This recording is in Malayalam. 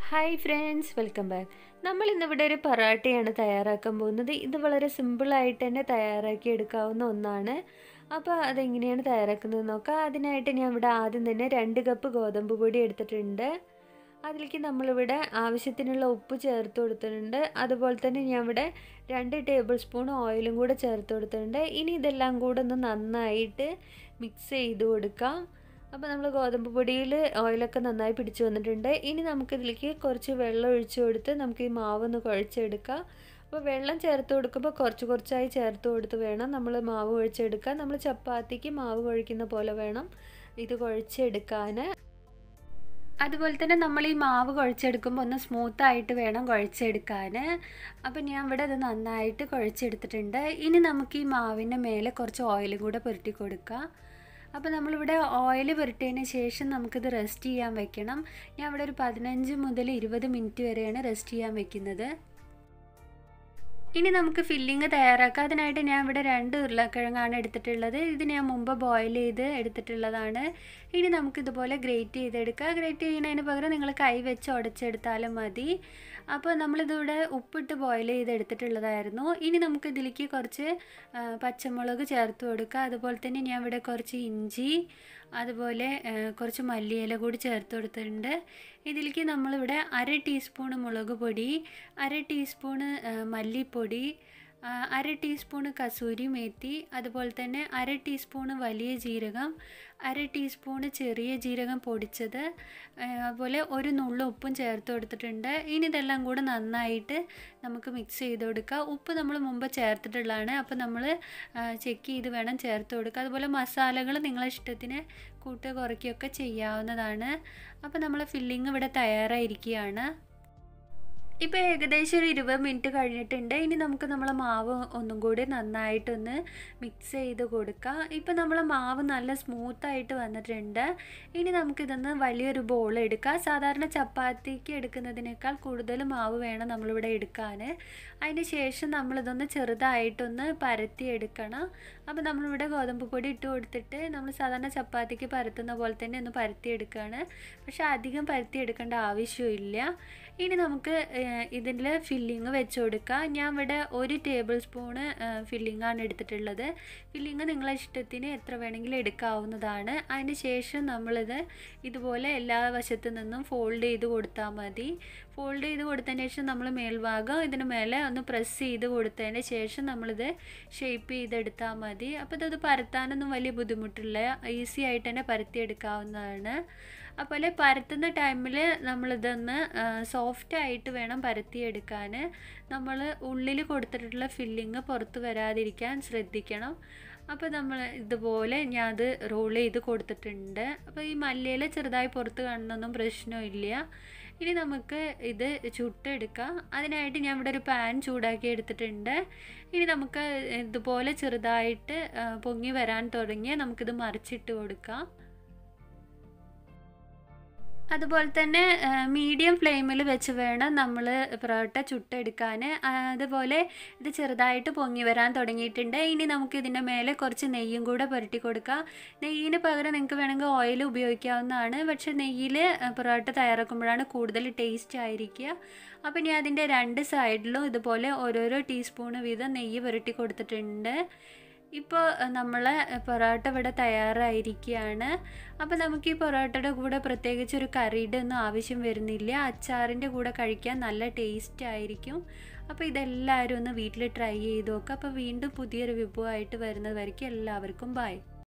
ഹായ് ഫ്രണ്ട്സ് വെൽക്കം ബാക്ക് നമ്മൾ ഇന്നിവിടെ ഒരു പൊറാട്ടയാണ് തയ്യാറാക്കാൻ പോകുന്നത് ഇത് വളരെ സിമ്പിളായിട്ട് തന്നെ തയ്യാറാക്കി എടുക്കാവുന്ന ഒന്നാണ് അപ്പോൾ അതെങ്ങനെയാണ് തയ്യാറാക്കുന്നത് നോക്കാം അതിനായിട്ട് ഞാൻ ഇവിടെ ആദ്യം തന്നെ രണ്ട് കപ്പ് ഗോതമ്പ് പൊടി എടുത്തിട്ടുണ്ട് അതിലേക്ക് നമ്മളിവിടെ ആവശ്യത്തിനുള്ള ഉപ്പ് ചേർത്ത് കൊടുത്തിട്ടുണ്ട് അതുപോലെ തന്നെ ഞാൻ ഇവിടെ രണ്ട് ടേബിൾ സ്പൂൺ ഓയിലും കൂടെ ചേർത്ത് കൊടുത്തിട്ടുണ്ട് ഇനി ഇതെല്ലാം കൂടെ ഒന്ന് നന്നായിട്ട് മിക്സ് ചെയ്ത് കൊടുക്കാം അപ്പോൾ നമ്മൾ ഗോതമ്പ് പൊടിയിൽ ഓയിലൊക്കെ നന്നായി പിടിച്ചു വന്നിട്ടുണ്ട് ഇനി നമുക്കിതിലേക്ക് കുറച്ച് വെള്ളം ഒഴിച്ചു കൊടുത്ത് നമുക്ക് ഈ മാവ് ഒന്ന് കുഴച്ചെടുക്കാം അപ്പോൾ വെള്ളം ചേർത്ത് കൊടുക്കുമ്പോൾ കുറച്ച് കുറച്ചായി ചേർത്ത് കൊടുത്ത് വേണം നമ്മൾ മാവ് കുഴച്ചെടുക്കാൻ നമ്മൾ ചപ്പാത്തിക്ക് മാവ് കുഴയ്ക്കുന്ന പോലെ വേണം ഇത് കുഴച്ചെടുക്കാൻ അതുപോലെ തന്നെ നമ്മൾ ഈ മാവ് കുഴച്ചെടുക്കുമ്പോൾ ഒന്ന് സ്മൂത്തായിട്ട് വേണം കുഴച്ചെടുക്കാൻ അപ്പം ഞാൻ ഇവിടെ അത് നന്നായിട്ട് കുഴച്ചെടുത്തിട്ടുണ്ട് ഇനി നമുക്ക് ഈ മാവിൻ്റെ മേലെ കുറച്ച് ഓയിലും കൂടെ പുരട്ടി കൊടുക്കാം അപ്പോൾ നമ്മളിവിടെ ഓയിൽ പുരട്ടിയതിന് ശേഷം നമുക്കിത് റെസ്റ്റ് ചെയ്യാൻ വെക്കണം ഞാൻ ഇവിടെ ഒരു പതിനഞ്ച് മുതൽ ഇരുപത് മിനിറ്റ് വരെയാണ് റെസ്റ്റ് ചെയ്യാൻ വെക്കുന്നത് ഇനി നമുക്ക് ഫില്ലിങ് തയ്യാറാക്കാം അതിനായിട്ട് ഞാൻ ഇവിടെ രണ്ട് ഉരുളക്കിഴങ്ങാണ് എടുത്തിട്ടുള്ളത് ഇത് ഞാൻ മുമ്പ് ബോയിൽ ചെയ്ത് എടുത്തിട്ടുള്ളതാണ് ഇനി നമുക്കിതുപോലെ ഗ്രേറ്റ് ചെയ്തെടുക്കുക ഗ്രേറ്റ് ചെയ്യുന്നതിന് പകരം നിങ്ങൾ കൈ വെച്ച് ഉടച്ചെടുത്താലും മതി അപ്പോൾ നമ്മളിതിവിടെ ഉപ്പിട്ട് ബോയിൽ ചെയ്തെടുത്തിട്ടുള്ളതായിരുന്നു ഇനി നമുക്ക് ഇതിലേക്ക് കുറച്ച് പച്ചമുളക് ചേർത്ത് കൊടുക്കുക അതുപോലെ തന്നെ ഞാൻ ഇവിടെ കുറച്ച് ഇഞ്ചി അതുപോലെ കുറച്ച് മല്ലിയില കൂടി ചേർത്ത് കൊടുത്തിട്ടുണ്ട് ഇതിലേക്ക് നമ്മളിവിടെ അര ടീസ്പൂണ് മുളക് പൊടി അര ടീസ്പൂണ് മല്ലിപ്പൊടി അര ടീസ്പൂണ് കസൂരി മേത്തി അതുപോലെ തന്നെ അര ടീസ്പൂണ് വലിയ ജീരകം അര ടീസ്പൂണ് ചെറിയ ജീരകം പൊടിച്ചത് അതുപോലെ ഒരു നുള്ള ഉപ്പും ചേർത്ത് കൊടുത്തിട്ടുണ്ട് ഇനി ഇതെല്ലാം കൂടെ നന്നായിട്ട് നമുക്ക് മിക്സ് ചെയ്ത് കൊടുക്കുക ഉപ്പ് നമ്മൾ മുമ്പ് ചേർത്തിട്ടുള്ളതാണ് അപ്പോൾ നമ്മൾ ചെക്ക് ചെയ്ത് വേണം ചേർത്ത് കൊടുക്കുക അതുപോലെ മസാലകൾ നിങ്ങളെ ഇഷ്ടത്തിന് കൂട്ട് കുറയ്ക്കുകയൊക്കെ ചെയ്യാവുന്നതാണ് അപ്പോൾ നമ്മൾ ഫില്ലിങ് ഇവിടെ തയ്യാറായിരിക്കുകയാണ് ഇപ്പോൾ ഏകദേശം ഒരു ഇരുപത് മിനിറ്റ് കഴിഞ്ഞിട്ടുണ്ട് ഇനി നമുക്ക് നമ്മളെ മാവ് ഒന്നും കൂടി നന്നായിട്ടൊന്ന് മിക്സ് ചെയ്ത് കൊടുക്കാം ഇപ്പോൾ നമ്മളെ മാവ് നല്ല സ്മൂത്തായിട്ട് വന്നിട്ടുണ്ട് ഇനി നമുക്കിതൊന്ന് വലിയൊരു ബോൾ എടുക്കാം സാധാരണ ചപ്പാത്തിക്ക് എടുക്കുന്നതിനേക്കാൾ കൂടുതൽ മാവ് വേണം നമ്മളിവിടെ എടുക്കാൻ അതിന് ശേഷം നമ്മളിതൊന്ന് ചെറുതായിട്ടൊന്ന് പരത്തി എടുക്കണം അപ്പോൾ നമ്മളിവിടെ ഗോതമ്പ് പൊടി ഇട്ട് കൊടുത്തിട്ട് നമ്മൾ സാധാരണ ചപ്പാത്തിക്ക് പരത്തുന്ന പോലെ തന്നെ ഒന്ന് പരത്തി എടുക്കുകയാണ് പക്ഷേ അധികം പരത്തി എടുക്കേണ്ട ആവശ്യമില്ല ഇനി നമുക്ക് ഇതിൽ ഫില്ലിങ് വെച്ച് കൊടുക്കുക ഞാൻ ഇവിടെ ഒരു ടേബിൾ സ്പൂണ് ഫില്ലിംഗ് ആണ് എടുത്തിട്ടുള്ളത് ഫില്ലിങ് നിങ്ങളെ ഇഷ്ടത്തിന് എത്ര വേണമെങ്കിലും എടുക്കാവുന്നതാണ് അതിന് ശേഷം നമ്മളിത് ഇതുപോലെ എല്ലാ വശത്തു നിന്നും ഫോൾഡ് ചെയ്ത് കൊടുത്താൽ മതി ഫോൾഡ് ചെയ്ത് കൊടുത്തതിന് ശേഷം നമ്മൾ മേൽഭാഗം ഇതിന് മേലെ ഒന്ന് പ്രസ് ചെയ്ത് കൊടുത്തതിന് ശേഷം നമ്മളിത് ഷേപ്പ് ചെയ്തെടുത്താൽ മതി അപ്പോൾ ഇതത് പരത്താനൊന്നും വലിയ ബുദ്ധിമുട്ടില്ല ഈസി ആയിട്ട് തന്നെ പരത്തിയെടുക്കാവുന്നതാണ് അതുപോലെ പരത്തുന്ന ടൈമിൽ നമ്മളിതൊന്ന് സോഫ്റ്റ് ആയിട്ട് വേണം പരത്തിയെടുക്കാൻ നമ്മൾ ഉള്ളിൽ കൊടുത്തിട്ടുള്ള ഫില്ലിങ് പുറത്ത് വരാതിരിക്കാൻ ശ്രദ്ധിക്കണം അപ്പോൾ നമ്മൾ ഇതുപോലെ ഞാൻ അത് റോൾ ചെയ്ത് കൊടുത്തിട്ടുണ്ട് അപ്പോൾ ഈ മല്ലിയില ചെറുതായി പുറത്ത് കാണുന്നൊന്നും പ്രശ്നമില്ല ഇനി നമുക്ക് ഇത് ചുട്ടെടുക്കാം അതിനായിട്ട് ഞാൻ ഇവിടെ ഒരു പാൻ ചൂടാക്കി എടുത്തിട്ടുണ്ട് ഇനി നമുക്ക് ഇതുപോലെ ചെറുതായിട്ട് പൊങ്ങി വരാൻ തുടങ്ങിയ നമുക്കിത് മറിച്ചിട്ട് കൊടുക്കാം അതുപോലെ തന്നെ മീഡിയം ഫ്ലെയിമിൽ വെച്ച് വേണം നമ്മൾ പൊറോട്ട ചുട്ടെടുക്കാൻ അതുപോലെ ഇത് ചെറുതായിട്ട് പൊങ്ങി വരാൻ തുടങ്ങിയിട്ടുണ്ട് ഇനി നമുക്ക് ഇതിൻ്റെ മേലെ കുറച്ച് നെയ്യും കൂടെ പുരട്ടി കൊടുക്കാം നെയ്യിന് പകരം നിങ്ങൾക്ക് വേണമെങ്കിൽ ഓയിൽ ഉപയോഗിക്കാവുന്നതാണ് പക്ഷേ നെയ്യിൽ പൊറോട്ട തയ്യാറാക്കുമ്പോഴാണ് കൂടുതൽ ടേസ്റ്റ് ആയിരിക്കുക അപ്പോൾ ഞാൻ അതിൻ്റെ രണ്ട് സൈഡിലും ഇതുപോലെ ഓരോരോ ടീസ്പൂണ് വീതം നെയ്യ് പുരട്ടി കൊടുത്തിട്ടുണ്ട് ഇപ്പോൾ നമ്മൾ പൊറോട്ട ഇവിടെ തയ്യാറായിരിക്കുകയാണ് അപ്പോൾ നമുക്ക് ഈ പൊറോട്ടയുടെ കൂടെ പ്രത്യേകിച്ച് ഒരു കറിയുടെ ഒന്നും ആവശ്യം വരുന്നില്ല അച്ചാറിൻ്റെ കൂടെ കഴിക്കാൻ നല്ല ടേസ്റ്റ് ആയിരിക്കും അപ്പോൾ ഇതെല്ലാവരും ഒന്ന് വീട്ടിൽ ട്രൈ ചെയ്ത് നോക്കുക അപ്പോൾ വീണ്ടും പുതിയൊരു വിഭവമായിട്ട് വരുന്നത് വരയ്ക്കും എല്ലാവർക്കും ബൈ